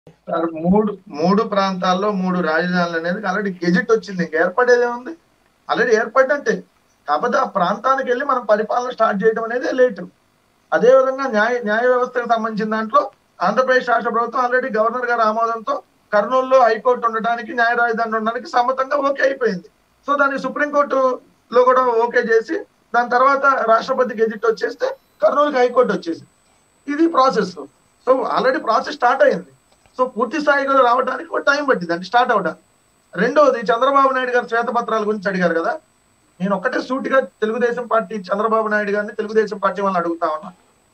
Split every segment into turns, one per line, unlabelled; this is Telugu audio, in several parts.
సార్ మూడు మూడు ప్రాంతాల్లో మూడు రాజధానులు అనేది ఆల్రెడీ గెజిట్ వచ్చింది ఇంకా ఏర్పడేదే ఉంది ఆల్రెడీ ఏర్పడినట్టే కాకపోతే ఆ ప్రాంతానికి వెళ్ళి మనం పరిపాలన స్టార్ట్ చేయడం అనేది లేటు అదే విధంగా న్యాయ న్యాయ వ్యవస్థకు సంబంధించిన దాంట్లో ఆంధ్రప్రదేశ్ రాష్ట్ర ప్రభుత్వం ఆల్రెడీ గవర్నర్ గారి ఆమోదంతో కర్నూలులో హైకోర్టు ఉండడానికి న్యాయ రాజధాని ఉండడానికి సమ్మతంగా ఓకే అయిపోయింది సో దాన్ని సుప్రీంకోర్టులో కూడా ఓకే చేసి దాని తర్వాత రాష్ట్రపతి గెజిట్ వచ్చేస్తే కర్నూలుకి హైకోర్టు వచ్చేసి ఇది process so already process start అయింది సో పూర్తి స్థాయిలో రావడానికి ఒక టైం పట్టింది అంటే స్టార్ట్ అవడానికి రెండవది చంద్రబాబు నాయుడు గారు శ్వేతపత్రాల గురించి అడిగారు కదా నేను ఒక్కటే సూటిగా తెలుగుదేశం పార్టీ చంద్రబాబు నాయుడు గారిని తెలుగుదేశం పార్టీ వాళ్ళని అడుగుతా ఉన్నా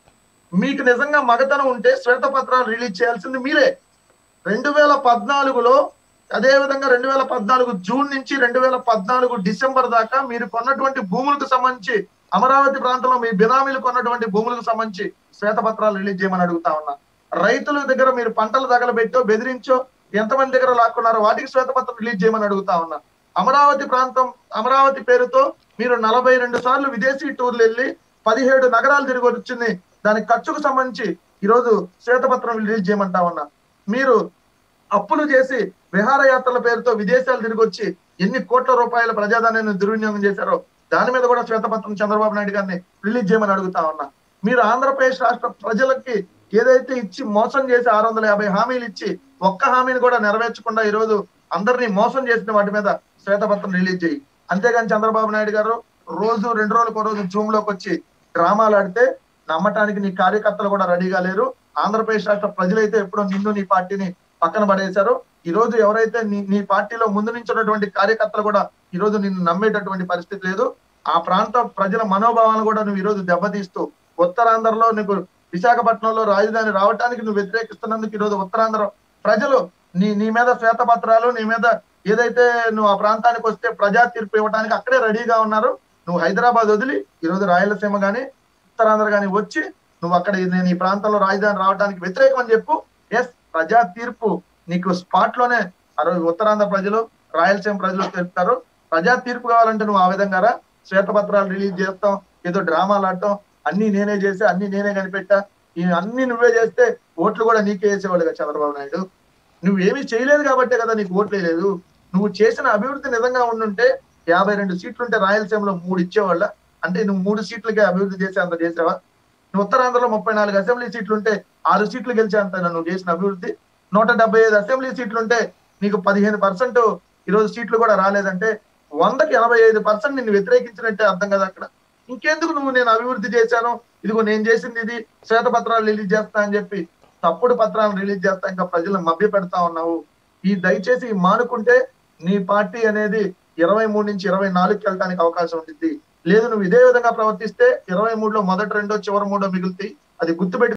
మీకు నిజంగా మగతనం ఉంటే శ్వేతపత్రాలు రిలీజ్ చేయాల్సింది మీరే రెండు వేల పద్నాలుగులో అదే విధంగా రెండు వేల పద్నాలుగు జూన్ నుంచి రెండు వేల పద్నాలుగు డిసెంబర్ దాకా మీరు కొన్నటువంటి భూములకు సంబంధించి అమరావతి ప్రాంతంలో మీ బినామీలు కొన్నటువంటి భూములకు సంబంధించి శ్వేతపత్రాలు రిలీజ్ చేయమని అడుగుతా ఉన్నా రైతుల దగ్గర మీరు పంటలు తగలబెట్టో బెదిరించో ఎంతమంది దగ్గర లాక్కున్నారో వాటికి శ్వేతపత్రం రిలీజ్ చేయమని అడుగుతా ఉన్నా అమరావతి ప్రాంతం అమరావతి పేరుతో మీరు నలభై రెండు సార్లు విదేశీ టూర్లు వెళ్ళి పదిహేడు నగరాలు తిరిగి వచ్చింది దాని ఖర్చుకు సంబంధించి ఈరోజు శ్వేతపత్రం రిలీజ్ చేయమంటా ఉన్నా మీరు అప్పులు చేసి విహారయాత్రల పేరుతో విదేశాలు తిరిగి వచ్చి ఎన్ని కోట్ల రూపాయల ప్రజాధనాన్ని దుర్వినియోగం చేశారో దాని మీద కూడా శ్వేతపత్రం చంద్రబాబు నాయుడు గారిని రిలీజ్ చేయమని అడుగుతా ఉన్నా మీరు ఆంధ్రప్రదేశ్ రాష్ట్ర ప్రజలకి ఏదైతే ఇచ్చి మోసం చేసి ఆరు వందల యాభై హామీలు ఇచ్చి ఒక్క హామీని కూడా నెరవేర్చకుండా ఈ రోజు అందరినీ మోసం చేసిన వాటి మీద శ్వేతపత్రం రిలీజ్ చేయి అంతేగాని చంద్రబాబు నాయుడు గారు రోజు రెండు రోజులకు రోజు జూమ్ లోకి వచ్చి డ్రామాలు ఆడితే నమ్మటానికి నీ కార్యకర్తలు కూడా రెడీగా లేరు ఆంధ్రప్రదేశ్ రాష్ట్ర ప్రజలైతే ఎప్పుడో నిన్ను నీ పార్టీని పక్కన పడేశారు ఈ రోజు ఎవరైతే నీ నీ పార్టీలో ముందు నుంచి ఉన్నటువంటి కార్యకర్తలు కూడా ఈ రోజు నిన్ను నమ్మేటటువంటి పరిస్థితి లేదు ఆ ప్రాంత ప్రజల మనోభావాలను కూడా నువ్వు ఈ రోజు దెబ్బతీస్తూ ఉత్తరాంధ్రలో నీకు విశాఖపట్నంలో రాజధాని రావడానికి నువ్వు వ్యతిరేకిస్తున్నందుకు ఈ రోజు ఉత్తరాంధ్ర ప్రజలు నీ నీ మీద శ్వేతపత్రాలు నీ మీద ఏదైతే నువ్వు ఆ ప్రాంతానికి వస్తే ప్రజా తీర్పు ఇవ్వడానికి అక్కడే రెడీగా ఉన్నారు నువ్వు హైదరాబాద్ వదిలి ఈ రోజు రాయలసీమ గాని ఉత్తరాంధ్ర గాని వచ్చి నువ్వు అక్కడ నేను ఈ ప్రాంతంలో రాజధాని రావడానికి వ్యతిరేకం అని చెప్పు ఎస్ ప్రజా తీర్పు నీకు స్పాట్ లోనే ఆ రోజు ఉత్తరాంధ్ర ప్రజలు రాయలసీమ ప్రజలు తెలుపుతారు ప్రజా తీర్పు కావాలంటే నువ్వు ఆ విధంగా రా శ్వేతపత్రాలు రిలీజ్ చేస్తాం ఏదో డ్రామాలు ఆడటం అన్ని నేనే చేసి అన్ని నేనే కనిపెట్టా ఈ అన్ని నువ్వే చేస్తే ఓట్లు కూడా నీకే వేసేవాళ్ళు కదా చంద్రబాబు నాయుడు నువ్వేమీ చేయలేదు కాబట్టే కదా నీకు ఓట్లు వేయలేదు నువ్వు చేసిన అభివృద్ధి నిజంగా ఉండుంటే యాభై రెండు సీట్లుంటే రాయలసీమలో మూడు ఇచ్చేవాళ్ళ అంటే నువ్వు మూడు సీట్లకే అభివృద్ధి చేసే అంత చేసావా నువ్వు ఉత్తరాంధ్రలో ముప్పై నాలుగు అసెంబ్లీ సీట్లుంటే ఆరు సీట్లు గెలిచే అంత నువ్వు చేసిన అభివృద్ధి నూట డెబ్బై ఐదు అసెంబ్లీ సీట్లుంటే నీకు పదిహేను పర్సెంట్ ఈరోజు సీట్లు కూడా రాలేదంటే వందకి ఎనభై ఐదు పర్సెంట్ నిన్ను వ్యతిరేకించినట్టే అర్థం కదా అక్కడ ఇంకెందుకు నువ్వు నేను అభివృద్ధి చేశాను ఇదిగో నేను చేసింది ఇది శ్వేతపత్రాలు రిలీజ్ చేస్తా అని చెప్పి తప్పుడు పత్రాలను రిలీజ్ చేస్తా ఇంకా ప్రజలను మభ్య పెడతా ఉన్నావు ఈ దయచేసి మానుకుంటే నీ పార్టీ అనేది ఇరవై మూడు నుంచి ఇరవై నాలుగుకి వెళ్ళడానికి అవకాశం ఉంటుంది లేదు నువ్వు ఇదే విధంగా ప్రవర్తిస్తే ఇరవై మూడులో మొదటి రెండో చివరి మూడో మిగులుతాయి అది గుర్తుపెట్టి